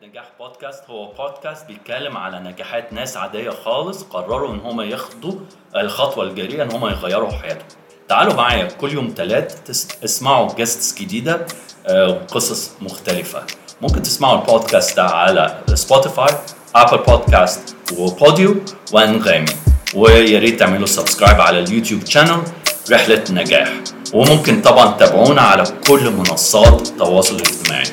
نجاح بودكاست هو بودكاست بيتكلم على نجاحات ناس عادية خالص قرروا ان هم ياخدوا الخطوة الجريئة ان هم يغيروا حياتهم تعالوا معايا كل يوم تلات تسمعوا جيستس جديدة آه، وقصص مختلفة ممكن تسمعوا البودكاست ده على سبوتيفاي ابل بودكاست وبوديو وانغامي ويا ريت تعملوا سبسكرايب على اليوتيوب شانل رحلة نجاح وممكن طبعا تتابعونا على كل منصات التواصل الاجتماعي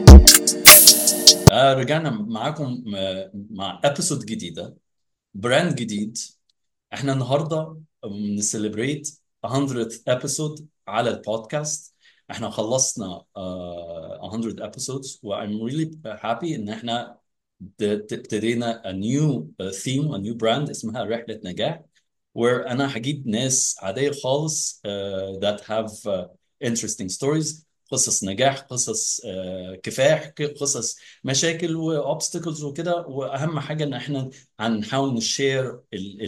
آه رجعنا معاكم آه، مع ابيسود جديده براند جديد احنا النهارده بنسليبريت 100 ابيسود على البودكاست احنا خلصنا آه 100 ابيسودز وام ريلي هابي ان احنا د- د- ابتدينا a new uh, theme a new brand اسمها رحله نجاح where انا هجيب ناس عاديه خالص uh, that have uh, interesting stories قصص نجاح قصص uh, كفاح ك- قصص مشاكل واوبستكلز وكده واهم حاجه ان احنا هنحاول نشير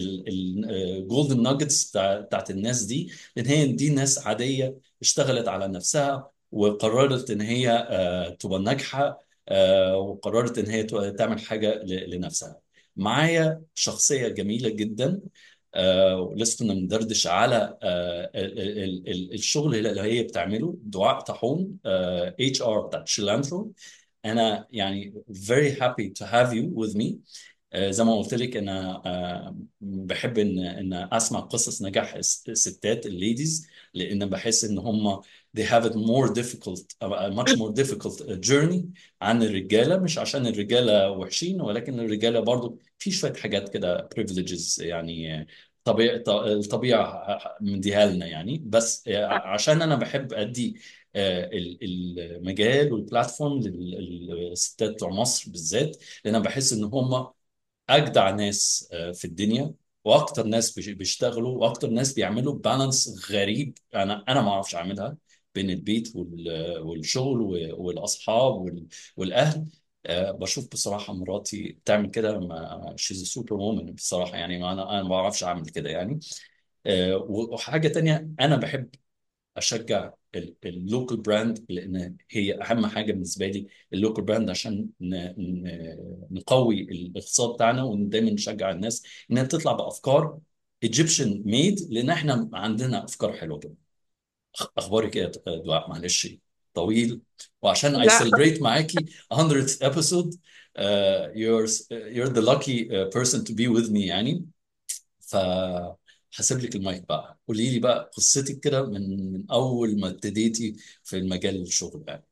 الجولدن ناجتس بتاعت الناس دي لان هي دي ناس عاديه اشتغلت على نفسها وقررت ان هي آه، تبقى ناجحه آه، وقررت ان هي تبقى تعمل حاجه ل- لنفسها معايا شخصيه جميله جدا آه، ولسه كنا بندردش على آه، ال- ال- ال- الشغل اللي هي بتعمله دعاء طاحون اتش ار بتاعت شيلانترو انا يعني very happy to have you with me آه، زي ما قلت لك انا آه، بحب ان ان اسمع قصص نجاح الس- الستات الليديز لان بحس ان هم they have it more difficult a much more difficult journey عن الرجاله مش عشان الرجاله وحشين ولكن الرجاله برضو في شويه حاجات كده privileges يعني طبيعة الطبيعه مديها لنا يعني بس آه، عشان انا بحب ادي آه، ال- المجال والبلاتفورم للستات بتوع مصر بالذات لان انا بحس ان هم اجدع ناس آه، في الدنيا واكتر ناس بيش- بيشتغلوا واكتر ناس بيعملوا بالانس غريب انا انا ما اعرفش اعملها بين البيت وال- والشغل و- والاصحاب وال- والاهل آه، بشوف بصراحه مراتي بتعمل كده ما شيز سوبر وومن بصراحه يعني ما انا انا ما بعرفش اعمل كده يعني آه، وحاجه تانية انا بحب اشجع اللوكال براند لان هي اهم حاجه بالنسبه لي اللوكال براند عشان ن- ن- نقوي الاقتصاد بتاعنا ودايما نشجع الناس انها تطلع بافكار ايجيبشن ميد لان احنا عندنا افكار حلوه جدا أخ- اخبارك ايه يا دعاء معلش طويل وعشان I لا celebrate معاكي 100th episode uh, you're you're the lucky uh, person to be with me يعني ف هسيب لك المايك بقى قولي لي بقى قصتك كده من من اول ما ابتديتي في المجال الشغل يعني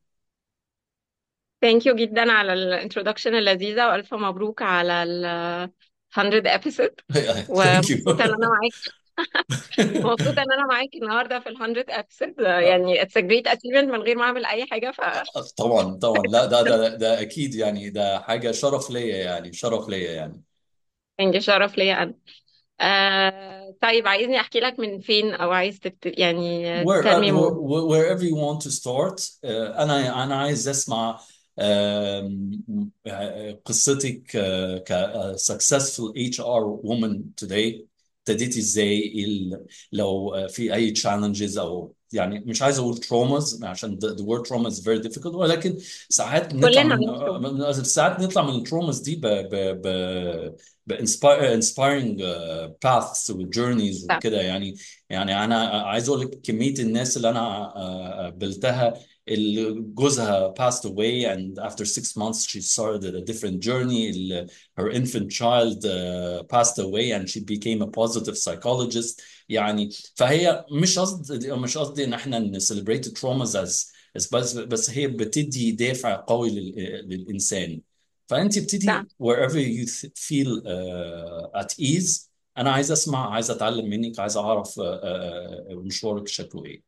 ثانك يو جدا على الانترودكشن اللذيذة وألف مبروك على ال 100 episode ثانك يو ومبسوطة إن أنا معاك مبسوطة إن أنا معاك النهاردة في ال 100 episode يعني it's a great achievement من غير ما أعمل أي حاجة ف طبعا طبعا لا ده ده ده اكيد يعني ده حاجه شرف ليا يعني شرف ليا يعني يعني شرف ليا أنا آه طيب عايزني أحكي لك من فين أو عايز تبت... يعني where tell uh, me more where- wherever you want to start uh, انا انا عايز اسمع um, آه، قصتك uh, ك uh, successful HR woman today ابتديتي ازاي إيه ال- لو uh, في اي challenges او يعني مش عايز اقول traumas عشان the, the word trauma is very difficult ولكن ساعات نطلع كلنا من بنشوف من- ساعات نطلع من التروماز دي ب ب ب ب inspire- inspiring uh, paths و journeys صح وكده يعني يعني انا عايز اقول لك كميه الناس اللي انا آه، قابلتها اللي جوزها passed away and after six months she started a different journey ال- her infant child uh, passed away and she became a positive psychologist يعني فهي مش قصدي مش قصدي ان احنا نسليبريت traumas as as بس بس هي بتدي دافع قوي لل- للانسان فانت صح ابتدي wherever you th- feel uh, at ease انا عايز اسمع عايز اتعلم منك عايز اعرف آه، آه، آه، مشوارك شكله ايه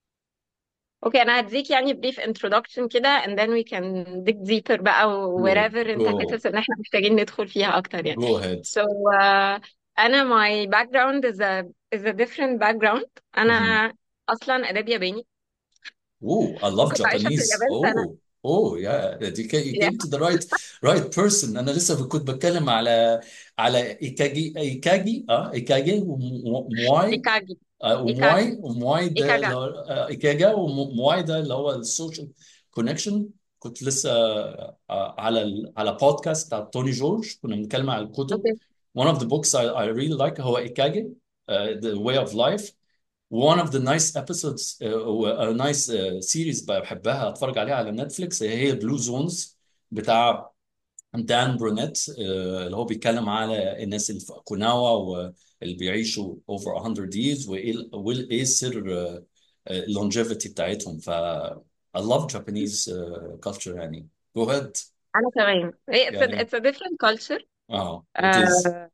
اوكي انا هديك يعني brief introduction كده and then we can dig deeper بقى go wherever انت go حاسس ان احنا محتاجين ندخل فيها اكتر يعني go ahead so uh, انا my background is a is a different background انا مهم. اصلا اداب ياباني Oh, I love وكنت عايشه في Japanese. اليابان سنه Oh, oh, yeah. You came, you came to the right right person. أنا لسه كنت بتكلم على على إيكاجي إيكاجي اه إيكاجي ومواي ايكاجي آه، ايكاجي ومواي ومواي ده اللي ايكاجا هو آه، إيكاجا ومواي ده اللي هو السوشيال كونكشن كنت لسه آه، على ال- على بودكاست بتاع توني جورج كنا بنتكلم على الكتب اوكي one of the books I, I really like هو إيكاجي uh, The Way of Life one of the nice episodes uh, a nice uh, series بحبها اتفرج عليها على نتفليكس هي بلو زونز بتاع دان برونيت آه، اللي هو بيتكلم على الناس اللي في اوكيناوا واللي بيعيشوا over 100 years وايه ال- وايه إيه سر اللونجيفيتي بتاعتهم ف I love Japanese uh, culture يعني go ahead انا كمان إيه، it's a, يعني it's a different culture اه it is آه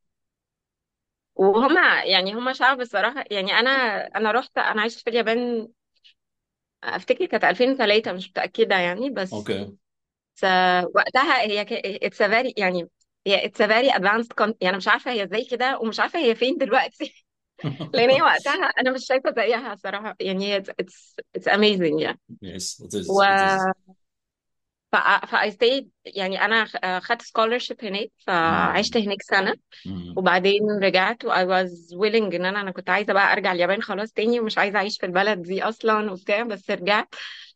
وهما يعني هما شعب الصراحة يعني انا انا رحت انا عشت في اليابان افتكر كانت 2003 مش متأكدة يعني بس اوكي آه، وقتها هي ك... it's a very يعني هي it's a very advanced con... يعني مش عارفة هي ازاي كده ومش عارفة هي فين دلوقتي لان هي وقتها انا مش شايفة زيها صراحة يعني هي it's, it's, it's amazing يعني yes it و is it is ف ف I stayed يعني انا خ- خدت scholarship هناك فعشت mm. هناك سنة Mm. وبعدين رجعت و I was willing ان انا انا كنت عايزة بقى ارجع اليابان خلاص تاني ومش عايزة اعيش في البلد دي اصلا وبتاع بس رجعت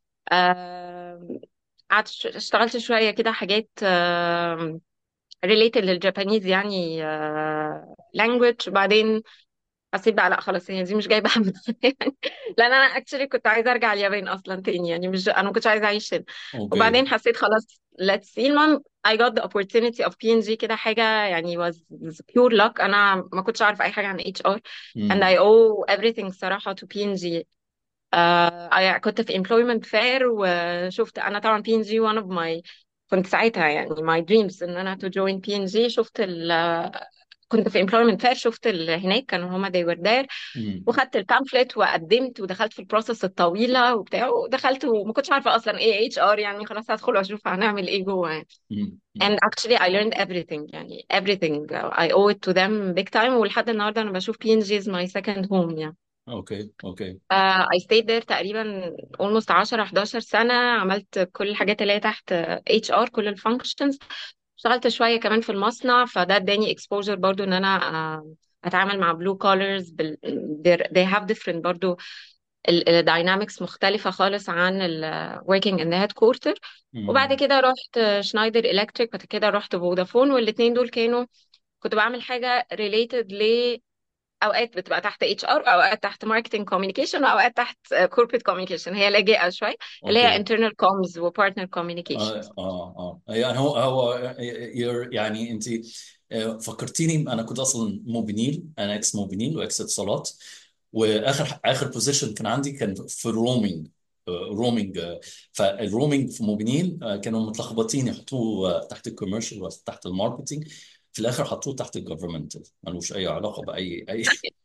آم، قعدت ش- اشتغلت شوية كده حاجات آم، related للجابانيز يعني آه، language وبعدين حسيت بقى لا خلاص هي دي مش جايبه همها يعني لان انا اكشلي كنت عايزه ارجع اليابان اصلا تاني يعني مش انا ما كنتش عايزه اعيش هنا اوكي وبعدين حسيت خلاص let's see المهم I got the opportunity of PNG كده حاجه يعني was was pure luck انا ما كنتش اعرف اي حاجه عن HR and mm. I owe everything صراحه to PNG آه I كنت في employment fair وشفت انا طبعا PNG one of my كنت ساعتها يعني my dreams ان انا to join PNG شفت ال كنت في employment fair شفت ال... هناك كانوا هما they were there Mm. وخدت البامفلت وقدمت ودخلت في البروسيس الطويله وبتاع ودخلت وما كنتش عارفه اصلا ايه اتش ار يعني خلاص هدخل واشوف هنعمل ايه جوه يعني Mm. and Mm. actually I learned everything يعني everything I owe it to them big time ولحد النهارده انا بشوف PNG is my second home يعني اوكي اوكي uh, I stayed there تقريبا almost 10 11 سنه عملت كل الحاجات اللي هي تحت HR كل الفانكشنز اشتغلت شويه كمان في المصنع فده اداني exposure برضو ان انا آه، اتعامل مع blue collars بال... they're- they have different برضو الداينامكس مختلفة خالص عن ال working in the headquarter وبعد Mm. كده رحت شنايدر إلكتريك بعد كده رحت فودافون والاتنين دول كانوا كنت بعمل حاجة related ل أوقات بتبقى تحت اتش ار أوقات تحت ماركتنج كوميونيكيشن وأوقات تحت كوربريت كوميونيكيشن هي لاجئة شوية اللي هي اوكي internal comms و partner communications اه اه اه يعني هو هو you're- يعني انت آه، فكرتيني انا كنت اصلا موبينيل انا اكس موبينيل واكس اتصالات واخر اخر بوزيشن كان عندي كان في الرومينج رومينج فالرومينج في موبينيل آه، كانوا متلخبطين يحطوه آه، تحت الكوميرشال وتحت الماركتينج في الاخر حطوه تحت الجفرمنتال ملوش اي علاقه باي اي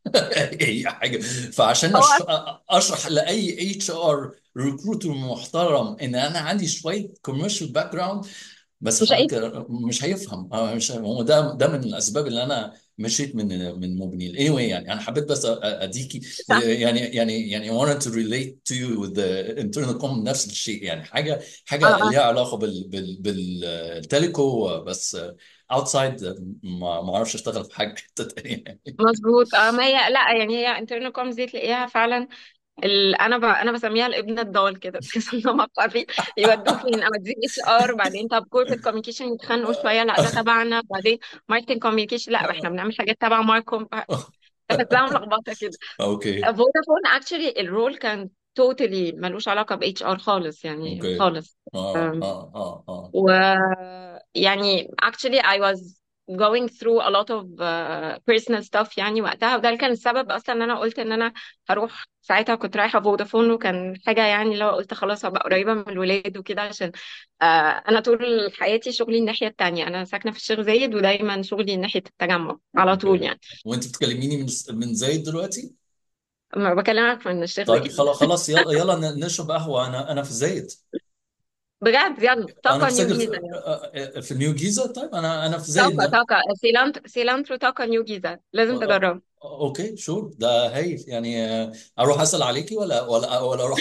اي حاجه فعشان هو أش- اشرح لاي اتش ار ريكروتر محترم ان انا عندي شويه كوميرشال باك جراوند بس مش أي حضرتك مش هيفهم آه، مش هو ده ده من الاسباب اللي انا مشيت من من موبينيل anyway يعني انا حبيت بس أ- اديكي صح يعني يعني يعني wanted to relate to you with the internal com نفس الشيء يعني حاجه اه حاجه اه ليها علاقه بال بال بالتليكو بس outside ما ما اعرفش اشتغل في حاجه حته تانيه يعني مظبوط اه ما هي لا يعني هي internal comms دي تلاقيها فعلا ال... انا ب... انا بسميها الابن الضال كده تحس ان هم عارفين يودوك فين اوديك اتش ار بعدين طب كوربريت كوميونيكيشن يتخانقوا شويه لا ده تبعنا بعدين ماركتنج كوميونيكيشن لا احنا بنعمل حاجات تبع ماركم تحسها ملخبطه كده اوكي فودافون اكشلي الرول كان توتالي ملوش علاقه باتش ار خالص يعني اوكي خالص اه اه اه اه و يعني actually I was going through a lot of uh, personal stuff يعني وقتها وده اللي كان السبب اصلا ان انا قلت ان انا هروح ساعتها كنت رايحه فودافون وكان حاجه يعني لو قلت خلاص هبقى قريبه من الولاد وكده عشان uh, انا طول حياتي شغلي الناحيه التانية انا ساكنه في الشيخ زايد ودايما شغلي ناحيه التجمع على طول اوكي يعني وانت بتكلميني من من زايد دلوقتي ما بكلمك من الشيخ طيب زايد خلاص خلاص يلا يلا ن- نشرب قهوه انا انا في زايد بجد يلا انا طاقه في نيو ساكن جيزه في, يعني آه، آه، في نيو جيزه طيب انا انا في زايد طاقه ن- طاقه سيلانترو سيلانترو طاقه نيو جيزه آه، لازم آه، تجربها اوكي شور ده هايل يعني آه، اروح اسال عليكي ولا ولا ولا اروح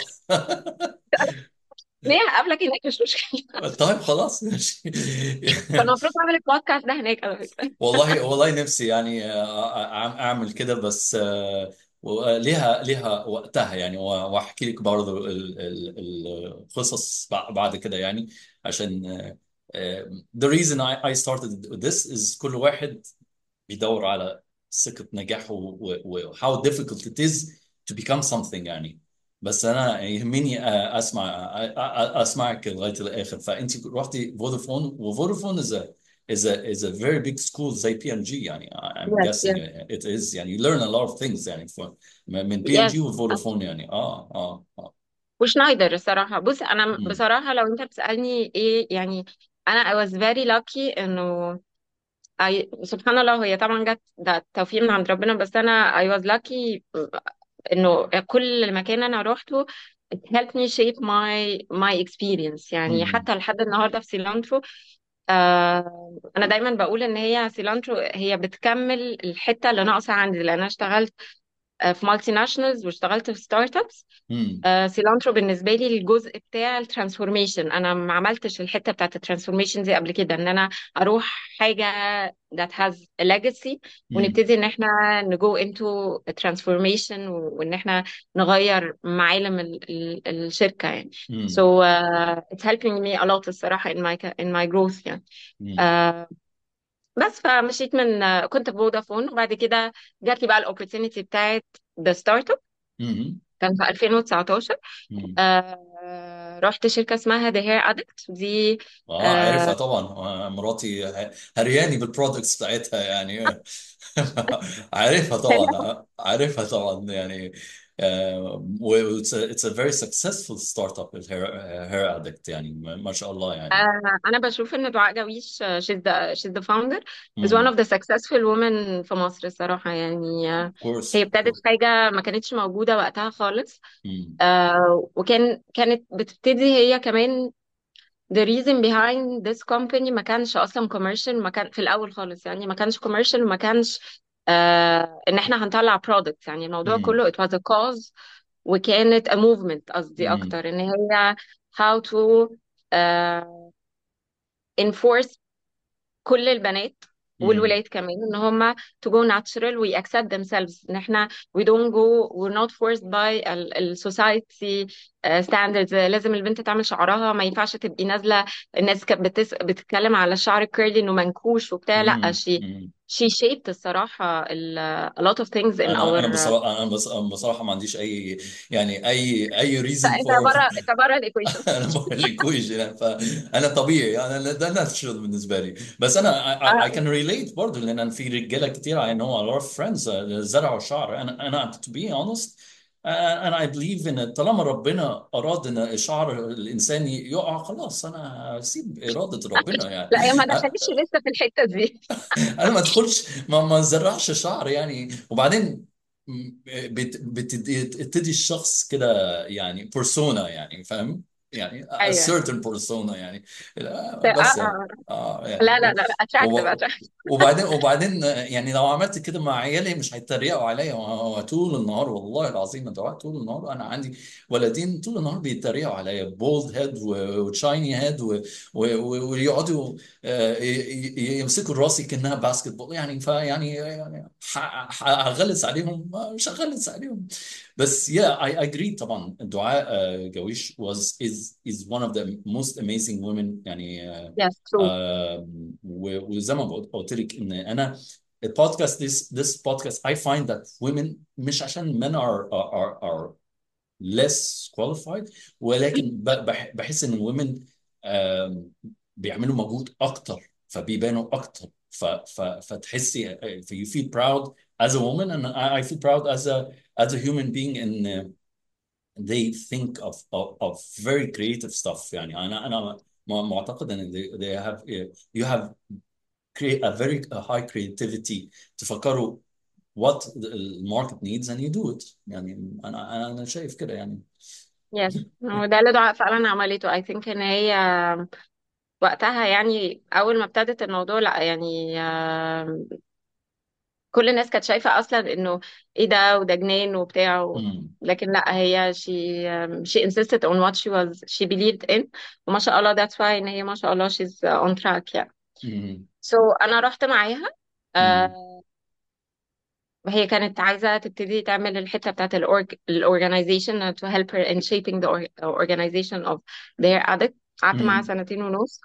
ليه هقابلك هناك مش مشكله طيب خلاص ماشي كان المفروض اعمل البودكاست ده هناك على فكره والله والله نفسي يعني آه، أع- اعمل كده بس آه، وليها ليها وقتها يعني و- واحكي لك برضه ال- ال- القصص بع- بعد كده يعني عشان آه، آه، the reason I, I started this is كل واحد بيدور على سكة نجاحه و و- how difficult it is to become something يعني بس انا يهمني آه، اسمع آه، آه، اسمعك لغايه الاخر فانت رحتي فودافون وفودافون is a is a is a very big school زي بي ام جي يعني I'm yes guessing yes it is يعني you learn a lot of things يعني ف- من بي ام yes جي وفودافون يعني اه اه اه وشنايدر الصراحة بص أنا مم. بصراحة لو أنت بتسألني إيه يعني أنا I was very lucky إنه I, سبحان الله هي طبعا جت ده توفيق من عند ربنا بس أنا I was lucky إنه كل مكان أنا روحته it helped me shape my my experience يعني مم. حتى لحد النهاردة في سيلانترو آه أنا دايما بقول إن هي سيلانترو هي بتكمل الحتة اللي ناقصة عندي لأن أنا اشتغلت آه، في مالتي ناشونالز واشتغلت في ستارت ابس مم. آه، سيلانترو بالنسبه لي الجزء بتاع الترانسفورميشن انا ما عملتش الحته بتاعت الترانسفورميشن دي قبل كده ان انا اروح حاجه that has a legacy مم. ونبتدي ان احنا نجو into a transformation و- وان احنا نغير معالم ال ال الشركه يعني so مم. uh, it's helping me a lot الصراحه in my in my growth يعني مم. آه، بس فمشيت من آه، كنت في فودافون وبعد كده جات لي بقى الاوبورتونيتي بتاعت the startup مم. كان في 2019 مم. آه رحت شركة اسمها The Hair Addict دي اه عارفها آه طبعا آه، مراتي ه- هرياني بالبرودكتس بتاعتها يعني عارفها طبعا آه، عارفها طبعا يعني آه، و it's a, it's a very successful startup الهير هير ادكت يعني ما ما شاء الله يعني آه أنا بشوف إن دعاء جويش آه، she's the, she's the founder is one امم of the successful women في مصر الصراحة يعني آه of course هي of ابتدت course حاجة ما كانتش موجودة وقتها خالص امم آه وكان كانت بتبتدي هي كمان the reason behind this company ما كانش اصلا commercial ما كان في الاول خالص يعني ما كانش commercial وما كانش آه ان احنا هنطلع product يعني الموضوع امم كله it was a cause وكانت a movement قصدي امم اكتر ان هي how to uh, enforce كل البنات امم والولاد كمان ان هم to go natural we accept themselves ان احنا we don't go we're not forced by ال ال society uh, standards لازم البنت تعمل شعرها ما ينفعش تبقي نازله الناس كانت بتس... بتتكلم على الشعر الكيرلي انه منكوش وبتاع لا امم she امم she shaped الصراحه ال, a lot of things in انا انا our بصراحه انا بص- أنا بصراحه ما عنديش اي يعني اي اي انت reason انت for بره انت بره الايكويشن انا بقول الايكويشن فانا طبيعي انا ده ناتشرال بالنسبه لي بس انا I, I I can relate برضه لان أنا في رجاله كتير I know a lot of friends uh, زرعوا شعر انا انا to be honest uh, انا I believe ان طالما ربنا اراد ان الشعر الانساني يقع خلاص انا اسيب اراده ربنا يعني لا هي ما دخلتش لسه في الحته دي انا ما ادخلش ما ما زرعش شعر يعني وبعدين م- بت- بتدي الشخص كده يعني بيرسونا يعني فاهم يعني a ايوه certain persona يعني لا، اه بس يعني اه اه لا لا يعني لا اتراكتيف وب- اتراكتيف وبعدين وبعدين يعني لو عملت كده مع عيالي مش هيتريقوا عليا هو طول النهار والله العظيم انت عارف طول النهار انا عندي ولدين طول النهار بيتريقوا عليا بولد هيد وتشايني هيد ويقعدوا آه، ي- ي- يمسكوا راسي كانها باسكت بول يعني فيعني يعني ح- ح- هغلس عليهم مش هغلس عليهم بس yeah I agree طبعا دعاء آه، جويش was is is one of the most amazing women يعني آه، yes true آه، و- وزي ما قلت قلت لك ان انا البودكاست this this podcast I find that women مش عشان men are are are less qualified ولكن ب- بح- بحس ان الwomen آم، بيعملوا مجهود اكتر فبيبانوا اكتر ف ف فتحسي آه، you feel proud as a woman and I I feel proud as a as a human being in uh, they think of, of of very creative stuff يعني انا انا م- معتقد ان they, they have you have create a very high creativity تفكروا what the market needs and you do it يعني انا انا انا شايف كده يعني يس وده اللي دعاء فعلا عملته I think ان هي وقتها يعني اول ما ابتدت الموضوع لا يعني آم، كل الناس كانت شايفة اصلا انه ايه ده وده جنان وبتاع و- امم لكن لا هي she um, she insisted on what she was she believed in وما شاء الله that's why ان هي ما شاء الله she's on track يعني امم so انا رحت معاها امم آه، هي كانت عايزة تبتدي تعمل الحتة بتاعت الأورج الأورجنايزيشن to help her in shaping the or- organization of their addict قعدت معاها امم سنتين ونص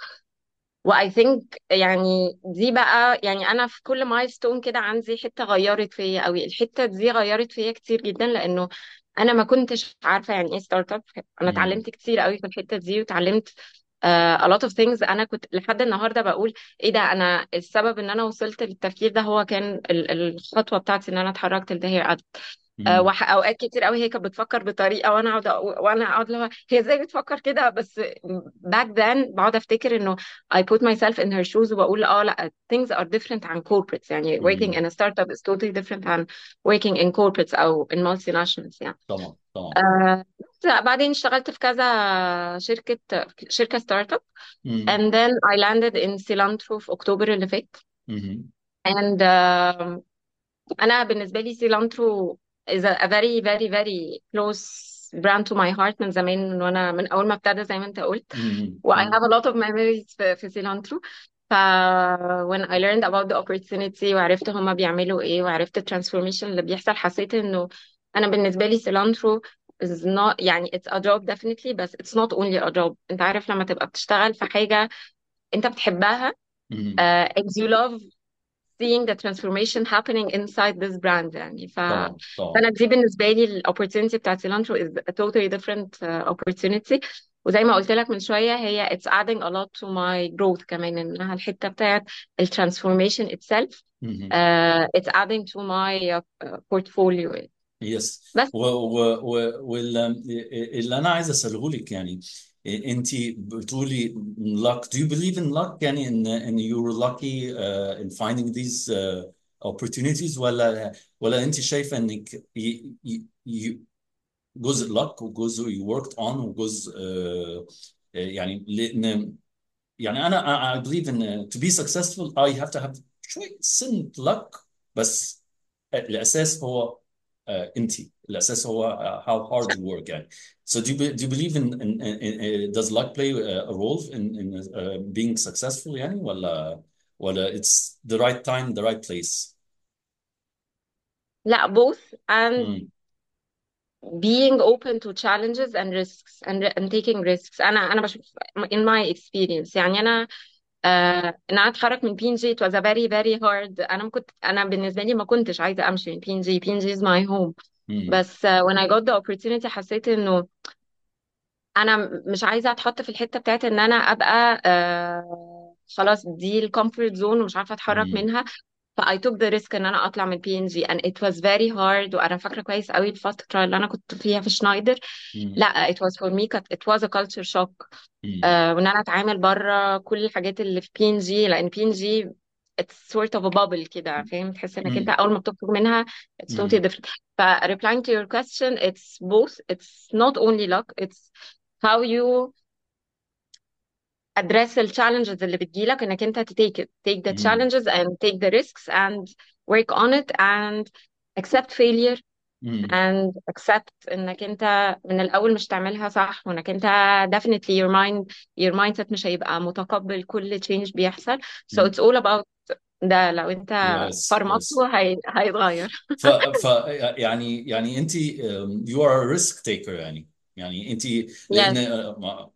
واي ثينك يعني دي بقى يعني انا في كل مايلستون كده عندي حته غيرت فيا قوي الحته دي غيرت فيا كتير جدا لانه انا ما كنتش عارفه يعني ايه ستارت اب انا امم اتعلمت كتير قوي في الحته دي وتعلمت uh, a lot of things انا كنت لحد النهارده بقول ايه ده انا السبب ان انا وصلت للتفكير ده هو كان ال- الخطوه بتاعتي ان انا اتحركت لده آه، امم وح- اوقات كتير قوي هي كانت بتفكر بطريقه وانا اقعد أقو- وانا اقعد لها هي ازاي بتفكر كده بس back then بقعد افتكر انه I put myself in her shoes وبقول اه لا things are different عن corporates يعني working امم in a startup is totally different عن working in corporates او in multinationals يعني طبعا طبعا آه بس بعدين اشتغلت في كذا شركه شركه ستارت اب امم and then I landed in Cilantro في اكتوبر اللي فات امم and uh, انا بالنسبه لي سيلانترو is a very very very close brand to my heart من زمان من وانا من اول ما ابتدى زي ما انت قلت و I have a lot of memories في, في سيلانترو ف when I learned about the opportunity وعرفت هما بيعملوا ايه وعرفت ال transformation اللي بيحصل حسيت انه انا بالنسبه لي سيلانترو is not يعني it's a job definitely بس it's not only a job انت عارف لما تبقى بتشتغل في حاجه انت بتحبها امم uh, and you love seeing the transformation happening inside this brand يعني ف طبعا طبعا فانا دي بالنسبه لي ال opportunity بتاعت سيلانترو is a totally different uh, opportunity وزي ما قلت لك من شويه هي it's adding a lot to my growth كمان انها الحته بتاعت ال transformation itself امم uh, it's adding to my uh, portfolio يس بس و و و واللي انا عايز اساله لك يعني انت بتقولي luck do you believe in luck يعني ان ان you're lucky uh, in finding these uh, opportunities ولا ولا انت شايفه انك ي, ي, ي, جزء luck وجزء you worked on وجزء uh, يعني لان يعني انا I I believe in uh, to be successful I have to have شوية سنة luck بس الاساس هو آه، انت الاساس هو آه، how hard you work يعني so do you, be- do you believe in, in, in, in does luck play a a role in, in uh, being successful يعني ولا ولا it's the right time the right place لا both and امم being open to challenges and risks and, and taking risks انا انا بشوف in my experience يعني انا آه ان انا اتحرك من بي ان جي it was a very very hard انا ما كنت انا بالنسبه لي ما كنتش عايزه امشي من بي ان جي بي ان جي is my home امم بس uh, when I got the opportunity حسيت انه انا م- مش عايزه اتحط في الحته بتاعت ان انا ابقى آه خلاص دي الكومفورت زون ومش عارفه اتحرك امم منها ف I took the risk ان انا اطلع من بي ان جي and it was very hard وانا فاكره كويس قوي الفتره اللي انا كنت فيها في شنايدر لا it was for me كانت- it was a culture shock امم آه وان انا اتعامل بره كل الحاجات اللي في بي ان جي لان بي ان جي it's sort of a bubble كده فاهم تحس انك انت امم اول ما بتخرج منها it's totally امم different ف replying to your question it's both it's not only luck it's how you address the challenges اللي بتجيلك انك انت to take it take the امم challenges and take the risks and work on it and accept failure امم and accept انك انت من الاول مش تعملها صح وانك انت definitely your mind your mindset مش هيبقى متقبل كل change بيحصل so it's all about ده لو انت يس يس فرمته هي... هيتغير ف ف يعني يعني انت um, you are a risk taker يعني يعني انت لان yes uh,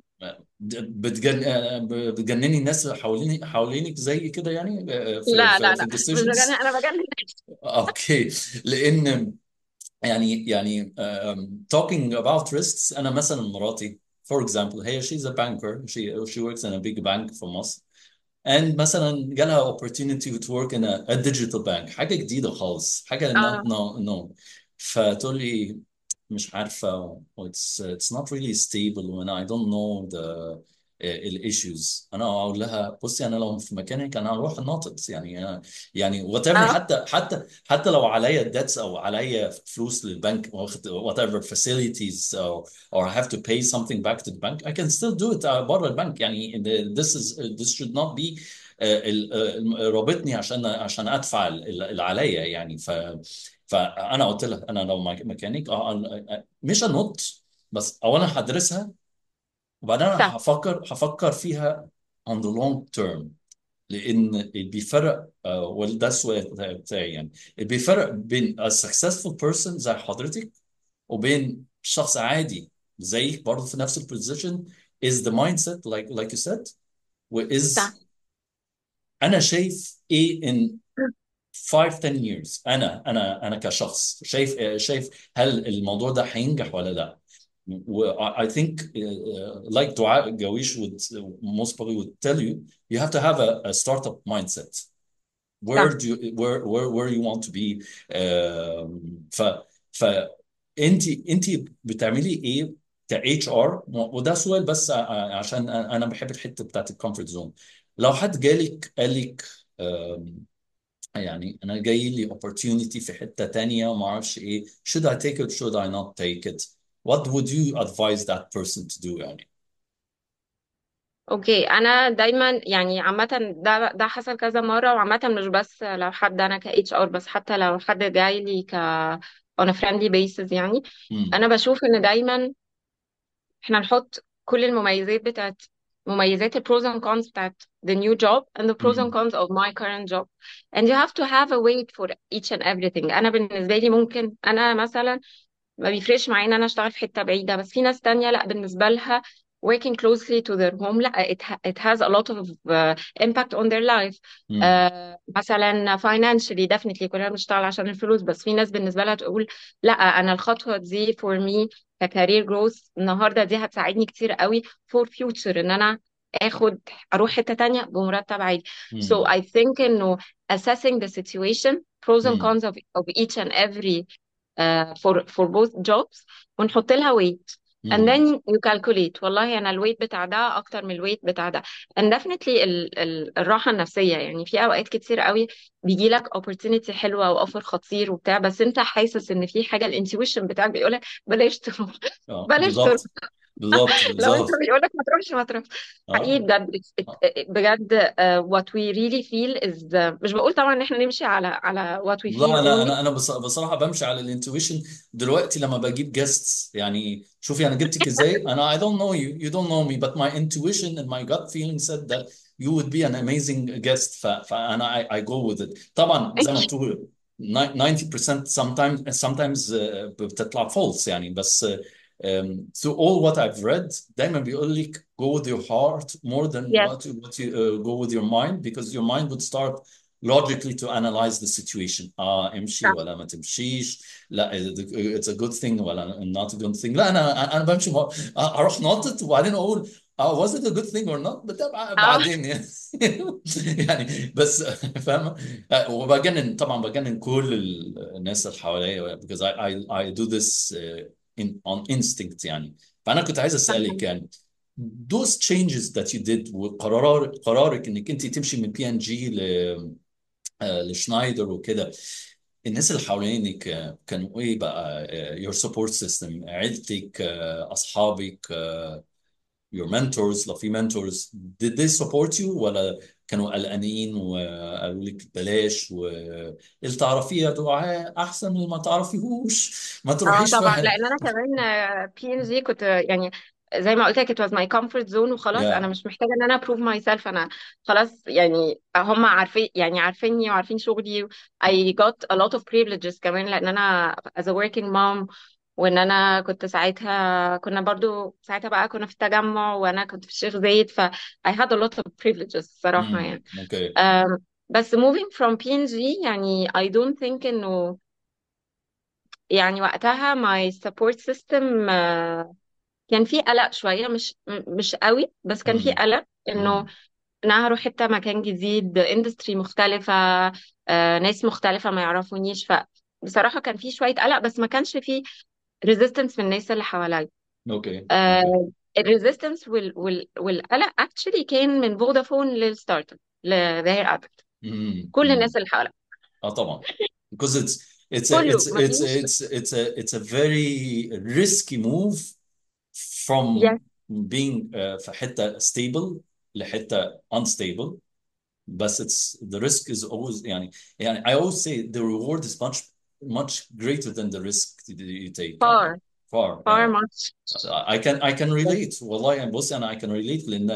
بتجن... بتجنني الناس حوالين حوالينك زي كده يعني في لا في لا في لا مش بجنن الديسيجنز انا بجنن اوكي لان يعني يعني um, talking about risks انا مثلا مراتي for example هي she's a banker she she works in a big bank في مصر and مثلا جالها opportunity to work in a, a digital bank حاجة جديدة خالص حاجة not اه no no فتقول لي مش عارفة it's it's not really stable when I don't know the ال issues انا اقول لها بصي انا لو في مكانك انا هروح الناطط يعني يعني whatever اه حتى حتى حتى لو عليا debts او عليا فلوس للبنك واخد whatever facilities or or I have to pay something back to the bank I can still do it بره البنك يعني this is this should not be آه، ال- آه، رابطني عشان عشان ادفع ال- اللي عليا يعني ف فانا قلت لها انا لو مك- مكانك اه أنا- مش هنط بس اولا هدرسها وبعدين انا صح هفكر هفكر فيها on the long term لان اللي بيفرق آه، وده السؤال بتاعي يعني اللي بيفرق بين a successful person زي حضرتك وبين شخص عادي زيك برضه في نفس البوزيشن is the mindset like like you said و صح is انا شايف ايه in 5 10 years انا انا انا كشخص شايف شايف هل الموضوع ده هينجح ولا لا و I I think uh, like دعاء جويش would most probably would tell you you have to have a, a startup mindset where صح do you where where where you want to be um, ف ف انت انت بتعملي ايه ك اتش ار وده سؤال بس ع- عشان انا بحب الحته بتاعت الكومفورت زون لو حد جالك قال لك um, يعني انا جاي لي opportunity في حتة تانية وما اعرفش ايه should I take it should I not take it what would you advise that person to do يعني اوكي انا دايما يعني عامه ده ده حصل كذا مره وعامه مش بس لو حد انا ك اتش ار بس حتى لو حد جاي لي ك on a friendly basis يعني امم انا بشوف ان دايما احنا نحط كل المميزات بتاعت مميزات ال pros and cons بتاعت the new job and the pros and امم cons of my current job and you have to have a weight for each and everything انا بالنسبه لي ممكن انا مثلا ما بيفرقش معايا ان انا اشتغل في حته بعيده بس في ناس تانية لا بالنسبه لها working closely to their home لا it, ha- it has a lot of uh, impact on their life امم uh, مثلا financially definitely كلنا بنشتغل عشان الفلوس بس في ناس بالنسبه لها تقول لا انا الخطوه دي for me ككارير جروث النهارده دي هتساعدني كتير قوي for future ان انا اخد اروح حته تانية بمرتب عالي so امم I think انه assessing the situation pros and امم cons of, of each and every uh, for for both jobs ونحط لها weight and امم then you calculate والله انا الويت بتاع ده اكتر من الويت بتاع ده and definitely ال ال الراحه النفسيه يعني في اوقات كتير قوي بيجي لك opportunity حلوه واوفر خطير وبتاع بس انت حاسس ان في حاجه الانتويشن بتاعك بيقول لك بلاش تروح اه بلاش تروح بالظبط بالظبط لو انت بالظبط بيقول لك ما تروحش ما تروحش حقيقي اه بجد it's- آه. it- بجد uh, what we really feel is uh, مش بقول طبعا ان احنا نمشي على على what we لا feel انا only انا انا بص- بصراحه بمشي على الانتويشن دلوقتي لما بجيب جيستس يعني شوفي انا جبتك ازاي انا I don't know you you don't know me but my intuition and my gut feeling said that you would be an amazing guest ف, فانا I, I go with it طبعا زي ما بتقول 90% sometimes sometimes uh, بتطلع false يعني بس uh, um, through all what I've read دايما بيقول لك go with your heart more than yes what you, what you uh, go with your mind because your mind would start logically to analyze the situation اه امشي صح ولا ما تمشيش لا it's a good thing ولا not a good thing لا انا انا بمشي مع- اروح ناطط وبعدين اقول اه was it a good thing or not but ده بع- اه بعدين يعني يعني بس فاهمه آه، وبجنن طبعا بجنن كل الناس اللي حواليا because I I I do this uh, in on instinct يعني فانا كنت عايز صح اسالك يعني those changes that you did وقرار قرارك انك انت تمشي من بي ان جي آه، لشنايدر وكده الناس اللي حوالينك آه، كانوا ايه بقى آه، your support system عيلتك آه، اصحابك آه، your mentors لو في mentors did they support you ولا كانوا قلقانين وقالوا لك بلاش واللي تعرفيه يا دعاء احسن من ما تعرفيهوش ما اه تروحيش طبعا في لان انا كمان بي ان جي كنت آه، يعني زي ما قلت لك it was my comfort zone وخلاص انا يا مش محتاجه ان انا prove myself انا خلاص يعني هم عارفين يعني عارفيني وعارفين شغلي I got a lot of privileges كمان لان انا as a working mom وان انا كنت ساعتها كنا برضو ساعتها بقى كنا في التجمع وانا كنت في الشيخ زايد ف I had a lot of privileges صراحه امم يعني اوكي أم، بس moving from PNG يعني I don't think انه يعني وقتها my support system آه، كان في قلق شوية مش م- مش قوي بس كان في امم قلق انه امم انا هروح حتة مكان جديد اندستري مختلفة آه، ناس مختلفة ما يعرفونيش فبصراحة كان في شوية قلق بس ما كانش في resistance من الناس اللي حواليا اوكي اوكي آه، الريزيستنس وال وال والقلق actually كان من فودافون للستارت اب لظاهر ادلت امم كل امم الناس اللي حواليا اه طبعا because it's it's a كله it's ما it's فيش it's it's a it's a very risky move from yes being uh, في حتة stable لحتة unstable بس it's the risk is always يعني يعني I always say the reward is much much greater than the risk that you take يعني far far far yeah. much I can I can relate والله يعني بصي انا I can relate لان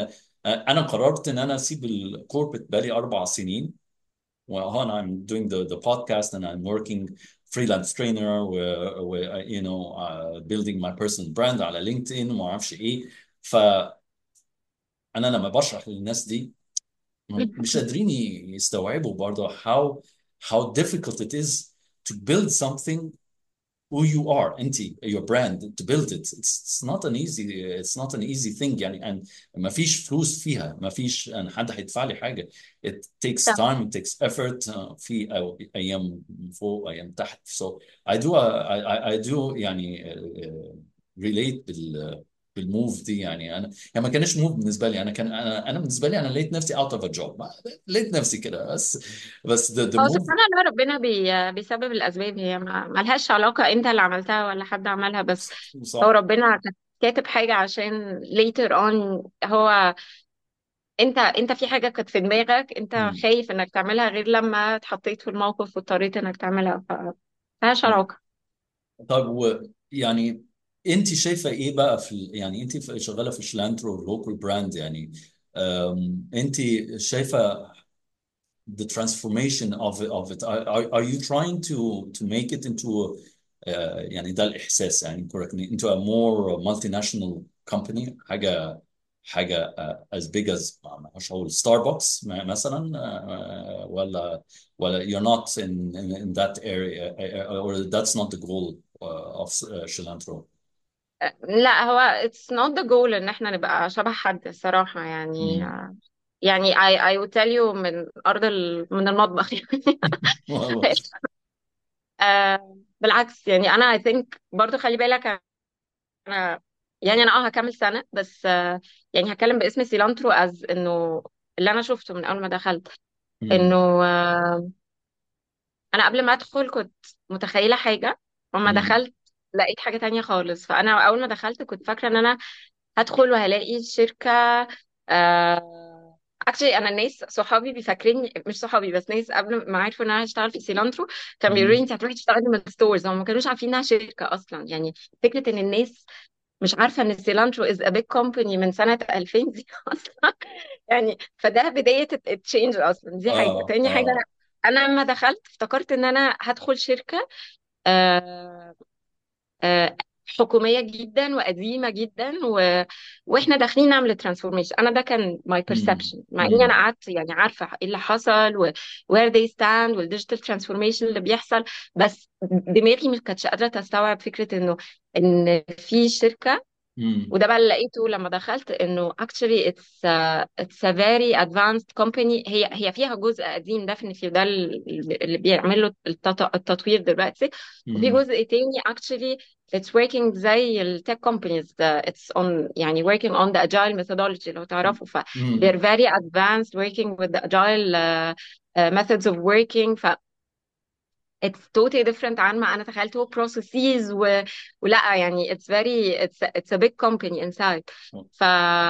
انا قررت ان انا اسيب الكوربت بقالي اربع سنين وهون I'm doing the the podcast and I'm working freelance trainer و, و you know uh, building my personal brand على لينكدين وما اعرفش ايه فانا لما بشرح للناس دي مش قادرين يستوعبوا برضه how how difficult it is to build something who you are انت your brand to build it it's, it's not an easy it's not an easy thing يعني and ما فيش فلوس فيها ما فيش أن حد هيدفع لي حاجة it takes صح time it takes effort uh, في أو- أيام فوق أيام تحت so I do I, I, I do يعني uh, relate بال بالموف دي يعني انا يعني ما كانش موف بالنسبه لي انا كان انا انا بالنسبه لي انا لقيت نفسي اوت اوف ا جوب لقيت نفسي كده بس بس the, the هو move سبحان الله ربنا بي... بيسبب الأسباب هي ما ملهاش علاقة أنت اللي عملتها ولا حد عملها بس هو صح ربنا كان كاتب حاجة عشان later on هو أنت أنت في حاجة كانت في دماغك أنت مم. خايف إنك تعملها غير لما اتحطيت في الموقف واضطريت إنك تعملها ف ملهاش علاقة طيب و يعني انت شايفه ايه بقى في ال- يعني انت في- شغاله في شلانترو لوكال براند يعني أم، انت شايفه the transformation of of it are, are, are you trying to to make it into uh, يعني ده الإحساس يعني correct me into a more multinational company حاجة حاجة uh, as big as مش هقول ستاربكس مثلا uh, ولا ولا you're not in, in in that area uh, or that's not the goal uh, of uh, Cilantro لا هو it's not the goal إن إحنا نبقى شبه حد الصراحة يعني مم. يعني I, I would tell you من أرض ال... من المطبخ والله آه بالعكس يعني انا I think برضو خلي بالك انا يعني انا اه هكمل سنه بس آه يعني هتكلم باسم سيلانترو از انه اللي انا شفته من اول ما دخلت انه مم. آه انا قبل ما ادخل كنت متخيله حاجه وما مم. دخلت لقيت حاجه تانية خالص فانا اول ما دخلت كنت فاكره ان انا هدخل وهلاقي الشركه آه اكشلي انا الناس صحابي بيفكرني مش صحابي بس ناس قبل ما عرفوا ان انا هشتغل في سيلانترو كانوا بيقولوا لي مم. انت هتروحي تشتغلي من الستورز هم ما كانوش عارفين انها شركه اصلا يعني فكره ان الناس مش عارفه ان سيلانترو از ا بيج كومباني من سنه 2000 دي اصلا يعني فده بدايه التشينج اصلا دي حاجه اه تاني حاجه اه انا لما دخلت افتكرت ان انا هدخل شركه آه آه حكوميه جدا وقديمه جدا و... واحنا داخلين نعمل ترانسفورميشن انا ده كان ماي مم. بيرسبشن مع اني انا مم. قعدت يعني عارفه ايه اللي حصل و where they stand والديجيتال ترانسفورميشن اللي بيحصل بس دماغي مش كانتش قادره تستوعب فكره انه ان في شركه مم. وده بقى اللي لقيته لما دخلت انه actually it's a, it's a very advanced company هي هي فيها جزء قديم definitely ده اللي بيعمل له التط- التطوير دلوقتي وفي مم. جزء تاني actually it's working زي التك companies uh, it's on يعني working on the agile methodology لو تعرفوا ف مم. they're very advanced working with the agile uh, uh, methods of working ف it's totally different عن ما انا تخيلته processes و... ولا يعني it's very it's it's a big company inside ف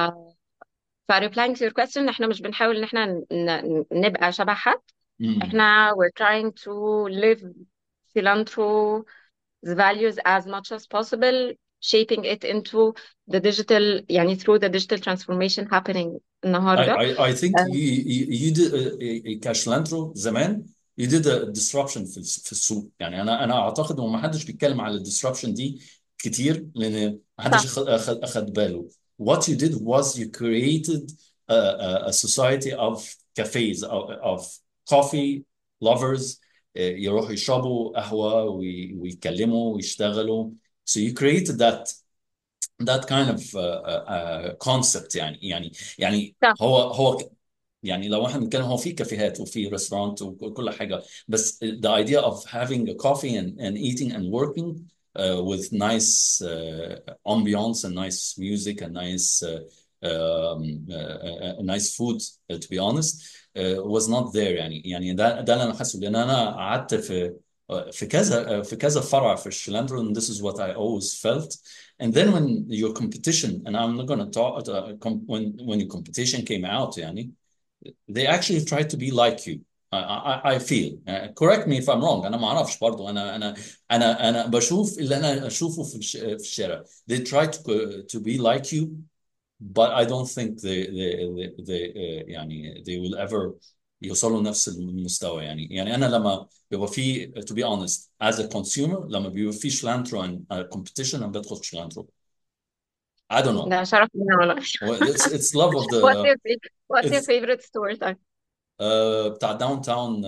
ف replying to your question احنا مش بنحاول ان احنا ن... ن- نبقى شبه حد مم. احنا we're trying to live cilantro values as much as possible shaping it into the digital يعني through the digital transformation happening I, النهارده I, I think آه، you, you, you did uh, كاشلانترو زمان you did a disruption في الس- في السوق يعني انا انا اعتقد انه ما حدش بيتكلم على الديسربشن دي كتير لان ما حدش صح اخد اخد أخد باله what you did was you created a, a, a society of cafes of, of coffee lovers uh, يروحوا يشربوا قهوة وي- ويتكلموا ويشتغلوا so you created that that kind of uh, uh, uh, concept يعني يعني يعني صح هو هو ك- يعني لو احنا بنتكلم هو في كافيهات وفي رestaurant وكل حاجة بس the idea of having a coffee and, and eating and working uh, with nice uh, ambiance and nice music and nice uh, um, uh, uh, nice food uh, to be honest uh, was not there يعني يعني ده ده اللي انا حاسه لان انا قعدت في في كذا في كذا فرع في الشلاندرو and this is what I always felt and then when your competition and I'm not going to talk uh, com when when your competition came out يعني they actually tried to be like you I, I, I feel uh, correct me if I'm wrong انا ما اعرفش برضو انا انا انا انا بشوف اللي انا اشوفه في الش- في الشارع they try to to be like you but I don't think they they they, they uh, يعني they will ever يوصلوا لنفس المستوى يعني يعني انا لما بيبقى في to be honest as a consumer لما بيبقى في شلانترو and uh, competition انا بدخل شلانترو I don't know ده شرف لينا والله Well, it's it's love of the what's your favorite what's your it's favorite store طيب uh, بتاع داون تاون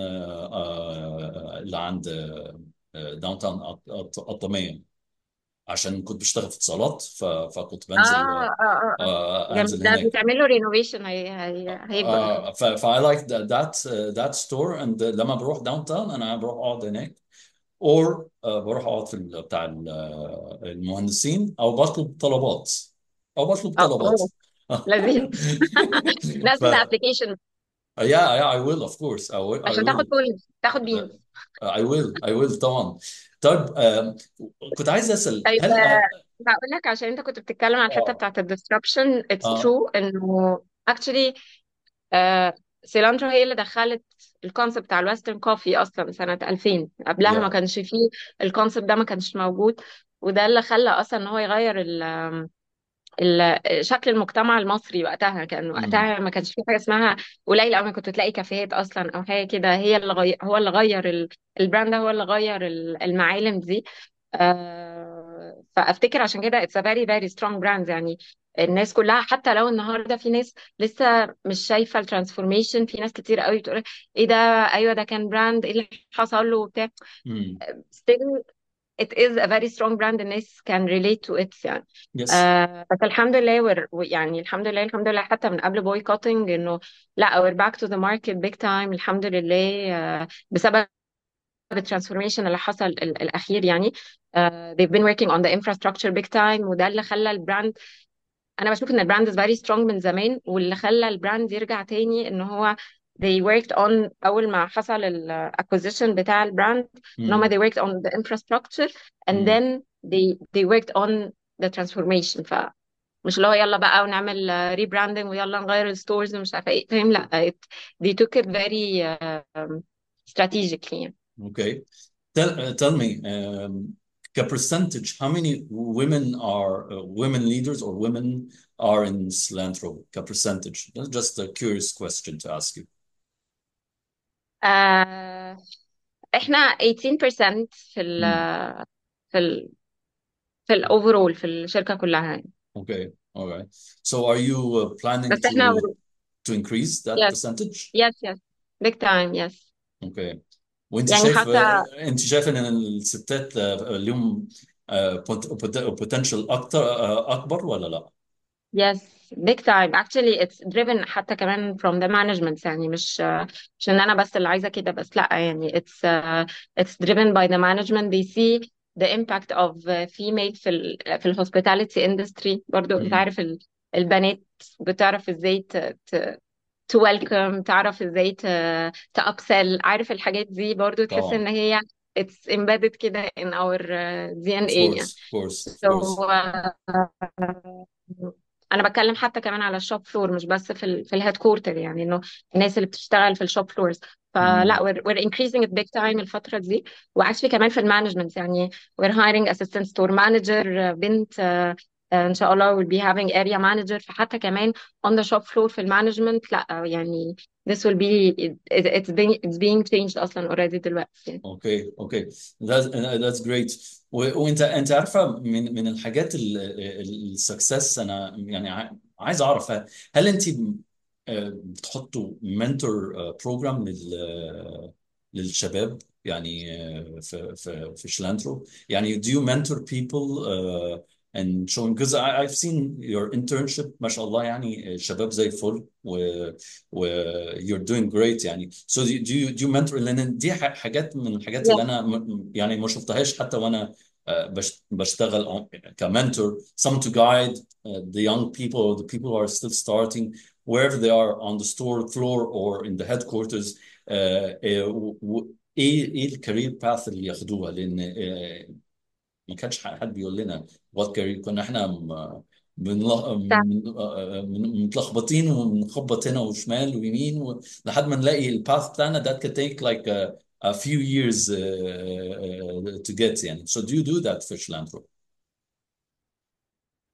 اللي عند داون تاون الطمية عشان كنت بشتغل في اتصالات ف... فكنت اه بنزل اه اه اه آه، جميل انزل ده هناك بيتعمل له رينوفيشن هي هي هيكبر آه ف ف I like that that uh, that store and لما بروح داون تاون انا بروح اقعد هناك or آه بروح اقعد في ال- بتاع ال- آه، المهندسين او بطلب طلبات او بطلب اه طلبات اوه لذيذ ف نزل الابلكيشن yeah yeah I will of course I will I عشان تاخد will بوينت تاخد بينز I will I will طبعا طيب آه كنت عايز اسال طيب هل اه هقول لك عشان انت كنت بتتكلم عن الحته اه بتاعت الديسربشن اتس اه ترو انه اكشلي سيلانترو هي اللي دخلت الكونسيبت بتاع الويسترن كوفي اصلا سنه 2000 قبلها ما yeah كانش فيه الكونسيبت ده ما كانش موجود وده اللي خلى اصلا ان هو يغير ال ال- شكل المجتمع المصري وقتها كان امم وقتها ما كانش في حاجه اسمها قليل قوي كنت تلاقي كافيهات اصلا او حاجه كده هي اللي غير هو اللي غير ال- البراند ده هو اللي غير ال- المعالم دي آه، فافتكر عشان كده اتس ا فيري فيري سترونج براند يعني الناس كلها حتى لو النهارده في ناس لسه مش شايفه الترانسفورميشن في ناس كتير قوي بتقول ايه ده ايوه ده كان براند ايه اللي حصل له وبتاع امم still it is a very strong brand الناس can relate to it يعني yes آه بس الحمد لله we're, يعني الحمد لله الحمد لله حتى من قبل boycotting انه لا we're back to the market big time الحمد لله آه بسبب الترانسفورميشن اللي حصل ال- الأخير يعني آه they've been working on the infrastructure big time وده اللي خلى البراند انا بشوف ان البراند is very strong من زمان واللي خلى البراند يرجع تاني ان هو they worked on اول ما حصل ال acquisition بتاع البراند ان هم امم they worked on the infrastructure and امم then they they worked on the transformation فمش اللي هو يلا بقى ونعمل rebranding ويلا نغير الستورز ومش عارفه ايه فاهم لا it, they took it very um, strategically يعني. okay Tell, uh, tell me, um, a percentage, how many women are uh, women leaders or women are in cilantro? A percentage. That's just a curious question to ask you. آه احنا 18% في ال Hmm. في ال في الاوفرول في الشركه كلها يعني Okay. All right. So are you uh, planning بس احنا to to increase that yes percentage? yes yes big time yes Okay. وانت يعني شايف حتى انت شايف ان الستات آه، ليهم آه، pot- pot- potential اكتر آه، اكبر ولا لا؟ yes big time actually it's driven حتى كمان from the management يعني مش مش ان انا بس اللي عايزه كده بس لا يعني it's uh, it's driven by the management they see the impact of uh, female في ال في ال hospitality industry برضو انت امم عارف ال البنات بتعرف ازاي ت, ت, to welcome تعرف ازاي ت, to upsell عارف الحاجات دي برضو تحس طبعا ان هي it's embedded كده in our uh, of DNA يعني course of course of so course uh, انا بتكلم حتى كمان على الشوب فلور مش بس في ال في الهيد كورتر يعني انه الناس اللي بتشتغل في الشوب فلورز فلا امم we're, we're increasing it big time الفترة دي واكشلي كمان في المانجمنت يعني we're hiring assistant store manager بنت آه، آه، ان شاء الله will be having area manager فحتى كمان on the shop floor في المانجمنت لا يعني this will be it, it's being it's being changed اصلا already دلوقتي يعني. اوكي اوكي that's that's great و- وانت انت عارفه من من الحاجات السكسس انا يعني ع- عايز اعرف هل انت آه، بتحطوا منتور بروجرام لل للشباب يعني آه، في في في شلانترو يعني do you mentor people uh, and showing because I, I've seen your internship ما شاء الله يعني شباب زي الفل و, و you're doing great يعني so do you do you, do you mentor لان دي ح- حاجات من الحاجات اللي Yes. انا م- يعني ما شفتهاش حتى وانا آه، بش- بشتغل on- كمنتور some to guide uh, the young people or the people who are still starting wherever they are on the store floor or in the headquarters آه، آه، و- و- ايه ايه الكارير باث اللي ياخدوها لان آه، ما كانش حد بيقول لنا وات كارير كنا احنا م- بنلا- صح. من- آه، من- متلخبطين وبنخبط هنا وشمال ويمين و- لحد ما نلاقي الباث بتاعنا that could take like a, a few years uh, uh, to get يعني so do you do that في شلانترو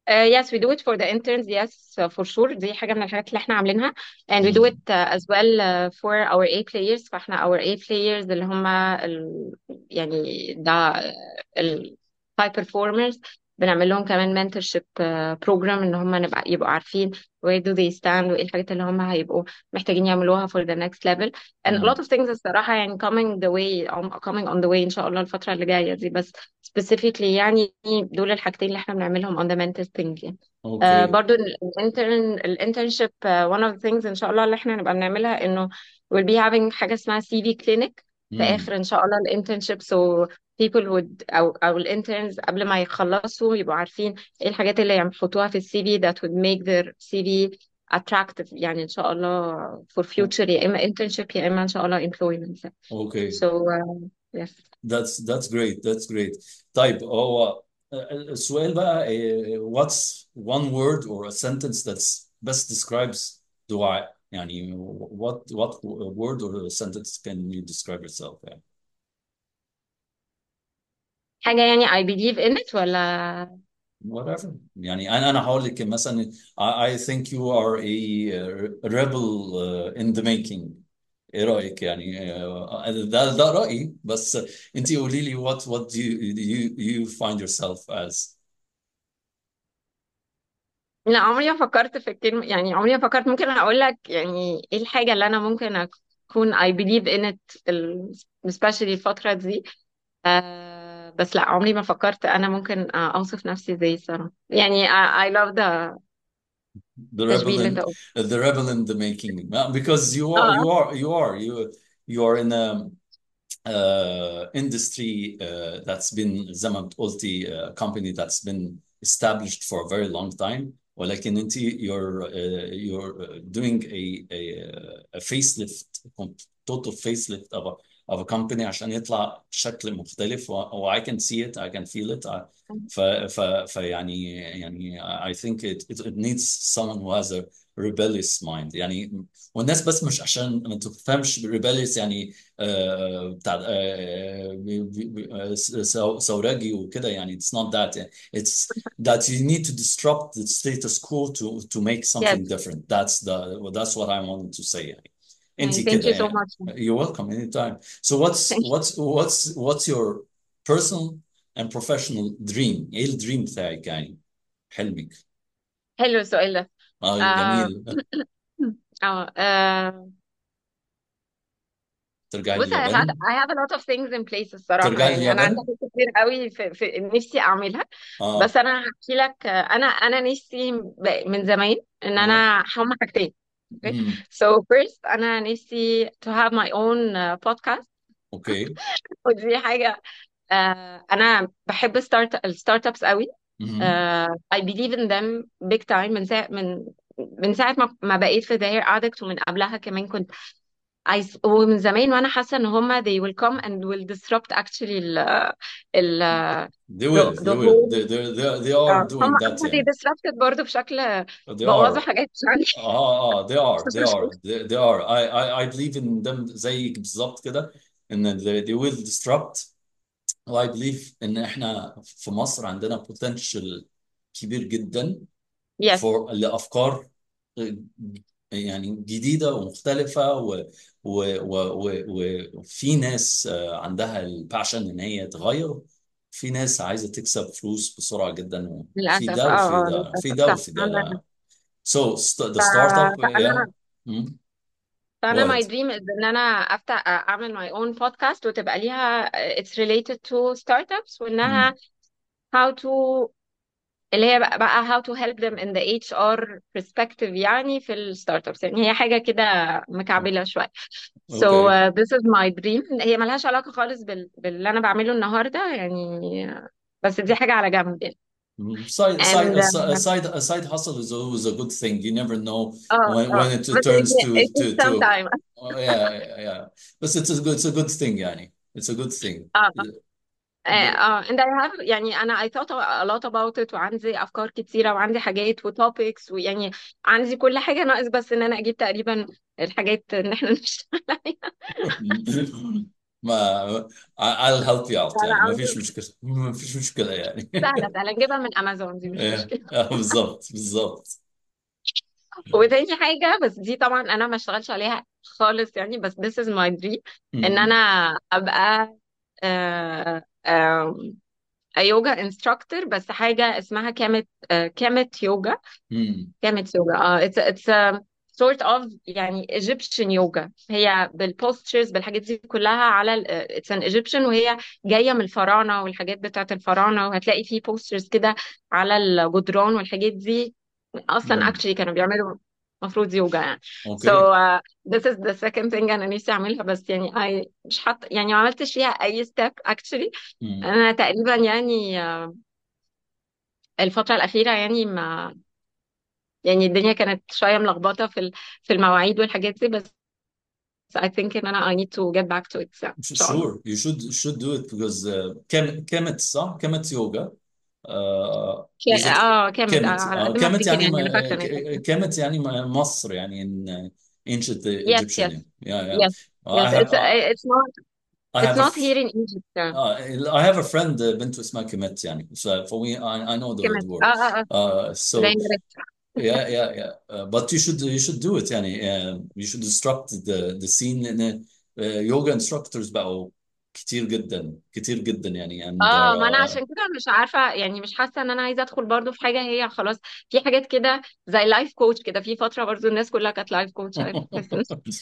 Uh, yes, we do it for the interns. Yes, uh, for sure. دي حاجة من الحاجات اللي احنا عاملينها. And we do it مم. uh, as well uh, for our A players. فاحنا our A players اللي هم ال... يعني ده ال high performers بنعمل لهم كمان mentorship uh, program ان هم نبقى يبقوا عارفين where do they stand وايه الحاجات اللي هم هيبقوا محتاجين يعملوها for the next level. And a lot مم. of things الصراحة يعني coming the way um, coming on the way ان شاء الله الفترة اللي جاية دي بس specifically يعني دول الحاجتين اللي احنا بنعملهم on the mental thing يعني. آه اوكي برضو الانترن الانترنشيب one of the things ان شاء الله اللي احنا نبقى بنعملها انه we'll be having حاجة اسمها CV clinic في مم. اخر ان شاء الله الانترنشيب so people would او او الانترنز قبل ما يخلصوا يبقوا عارفين ايه الحاجات اللي يحطوها في السي في that would make their CV attractive يعني ان شاء الله for future يا اما internship يا اما ان شاء الله employment اوكي so uh, yes That's that's great that's great طيب هو السؤال بقى eh, what's one word or a sentence that's best describes دعاء يعني what what word or a sentence can you describe yourself يعني حاجة يعني I believe in it ولا whatever يعني انا انا هقول لك مثلا I, I think you are a rebel uh, in the making ايه رأيك يعني آه، ده ده رأيي بس انت قولي لي what what do you you you find yourself as لا عمري ما فكرت في الكلمة يعني عمري ما فكرت ممكن أقول لك يعني إيه الحاجة اللي أنا ممكن أكون I believe in it ال- especially الفترة دي آه بس لا عمري ما فكرت أنا ممكن آه، أوصف نفسي زي الصراحة يعني I, I love the the التشبيه rebel اللي أنت in قلته the rebel in the making Uh, because you are اه you are you are you you are in a uh, industry uh, that's been زي ما قلتي uh, company that's been established for a very long time ولكن انت you're uh, you're doing a a, a facelift total facelift of a of a company عشان يطلع بشكل مختلف و, و I can see it I can feel it I, ف, ف, ف يعني يعني I think it, it it needs someone who has a rebellious mind يعني والناس بس مش عشان ما تفهمش rebellious يعني آه، بتاع آه، بي- بي- بي- آه، سو- ثورجي وكده يعني it's not that يعني it's that you need to disrupt the status quo to to make something yes different that's the that's what I wanted to say يعني انت يعني thank كده you so يعني much you're welcome anytime so what's thank you what's what's what's your personal and professional dream ايه الدريم بتاعك يعني حلمك حلو السؤال ده اه اه جميل اه آه، ترجعي بص I had اليابان I have a lot of things in place الصراحة ترجعي يعني أنا عندي اليابان حاجات كتير قوي في, في نفسي أعملها اه بس أنا هحكي لك آه، أنا أنا نفسي ب- من زمان إن اه أنا هما حاجتين okay امم so first أنا نفسي to have my own uh, podcast اوكي ودي حاجة آه، أنا بحب ستارت الستارت ابس قوي امم آه، I believe in them big time من ساعة من من ساعة ما ما بقيت في The Hair Addict ومن قبلها كمان كنت عايز ومن زمان وانا حاسه ان هما they will come and will disrupt actually ال ال They the, will, they the will, whole they, they, they, they are آه، هم doing that هم they يعني. disrupted برضه بشكل They بوظوا are. حاجات يعني اه اه they are, they are, they, they are. I, I, I believe in them زيك بالظبط كده ان they, they will disrupt. و I believe ان احنا في مصر عندنا potential كبير جدا yes for لافكار يعني جديده ومختلفه و و و و وفي ناس آه، عندها الباشن ان هي تغير في ناس عايزه تكسب فلوس بسرعه جدا وفي للاسف ده اه وفي اه ده في للاسف ده صح وفي ده عندك حق. لا so st- the startup yeah فانا mm. go فانا my ahead dream is ان انا افتح اعمل my own podcast وتبقى ليها it's related to startups mm. وانها how to اللي هي بقى, بقى how to help them in the HR perspective يعني في الستارت ابس يعني هي حاجة كده مكعبلة شوية so okay uh, this is my dream هي ملهاش علاقة خالص بال, باللي أنا بعمله النهاردة يعني بس دي حاجة على جنب يعني Mm. Side, side, and a uh, si- a side, a side hustle is always a good thing. You never know اه when when اه it بس it, turns it to takes to some to time oh, yeah yeah yeah. But it's a good it's a good thing يعني. It's a good thing. اه اه The- اه and I have يعني أنا I thought a lot about it وعندي أفكار كتيرة وعندي حاجات وتوبكس ويعني عندي كل حاجة ناقص بس إن أنا أجيب تقريبا الحاجات إن إحنا نشتغل عليها ما I'll help you out لا يعني لا ما فيش مشكلة ما فيش مشكلة يعني سهلة سهلة نجيبها من امازون دي مش إيه، مشكلة آه، بالظبط بالظبط وتاني حاجة بس دي طبعا انا ما اشتغلش عليها خالص يعني بس this is my dream ان انا أمم، ابقى آه، آم، يوجا انستراكتور بس حاجة اسمها كامت آه، كامت يوجا أمم، كامت يوجا اه it's it's a sort of يعني Egyptian yoga هي بالبوستشرز بالحاجات دي كلها على ال- آه، it's an Egyptian وهي جاية من الفراعنة والحاجات بتاعت الفراعنة وهتلاقي فيه بوستشرز كده على الجدران والحاجات دي اصلا أمم. actually كانوا بيعملوا مفروض يوجا يعني so اوكي uh, this is the second thing انا نفسي اعملها بس يعني I مش حاطه يعني ما عملتش فيها اي step actually أمم. انا تقريبا يعني آه، الفترة الأخيرة يعني ما يعني الدنيا كانت شوية ملخبطة في ال- في المواعيد والحاجات دي بس I think ان انا I need to get back to it يعني ان شاء الله sure you should should do it because uh, كام كامت صح كامت يوجا uh, ك- is it اه كامت آه كامت على uh, قد ما كامت افتكر يعني يعني ما- انا فاكرة ان هي كانت ك- كامت يعني ما- مصر يعني in uh, ancient yes Egyptian yes يعني yeah yeah yes Uh, I yes have it's uh, it's not I it's have a not f- here in Egypt yeah. uh, I have a friend uh, بنته اسمها كيمت يعني so for me I, I know the, the كامت اه word اه اه uh, زي so ما قلت. Yeah, yeah, yeah. Uh, but you should you should do it يعني uh, you should instruct the the scene إن uh, yoga instructors بقوا كتير جدا كتير جدا يعني and اه they're ما انا uh, عشان كده مش عارفة يعني مش حاسة ان انا عايزة ادخل برضو في حاجة هي خلاص في حاجات كده زي لايف كوتش كده في فترة برضو الناس كلها كانت لايف كوتش بس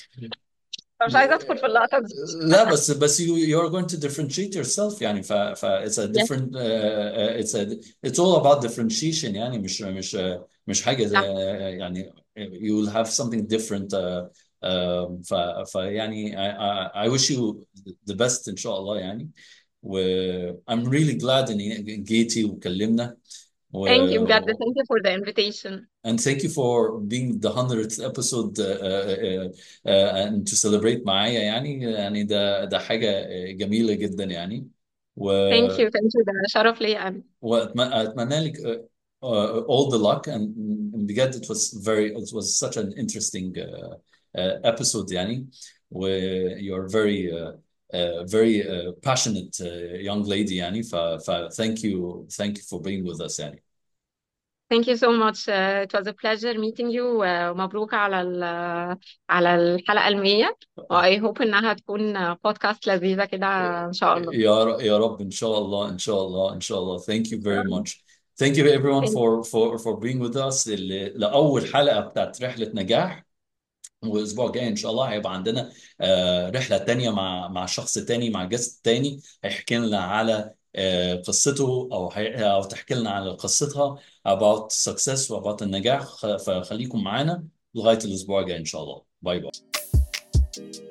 مش عايزة ادخل في اللقطة دي لا بس بس you you are going to differentiate yourself يعني ف ف it's a yes different uh, uh, it's a it's all about differentiation يعني مش مش مش حاجة صح زي- يعني you will have something different uh, um, ف ف يعني I, I, I wish you the best إن شاء الله يعني و I'm really glad إن جيتي وكلمنا و Thank you بجد thank you for the invitation And thank you for being the 100th episode uh, uh, uh, and to celebrate معايا يعني يعني ده ده حاجة جميلة جدا يعني و thank you thank you ده شرف ليا أنا وأتمنى لك uh, uh, all the luck and and بجد it was very it was such an interesting uh, uh, episode يعني و you're very uh, uh, very uh, passionate uh, young lady يعني ف, ف thank you thank you for being with us يعني thank you so much uh, it was a pleasure meeting you uh, ومبروك على ال على الحلقة المية و I hope إنها تكون بودكاست لذيذة كده إن شاء الله يا ر- يا رب إن شاء الله إن شاء الله إن شاء الله thank you very much thank you everyone Thank for for for being with us ل- لأول حلقة بتاعت رحلة نجاح والأسبوع الجاي إن شاء الله هيبقى عندنا آه، رحلة تانية مع مع شخص تاني مع جست تاني هيحكي لنا على آه، قصته أو هي- أو تحكي لنا على قصتها about success و about النجاح خ- فخليكم معانا لغاية الأسبوع الجاي إن شاء الله باي باي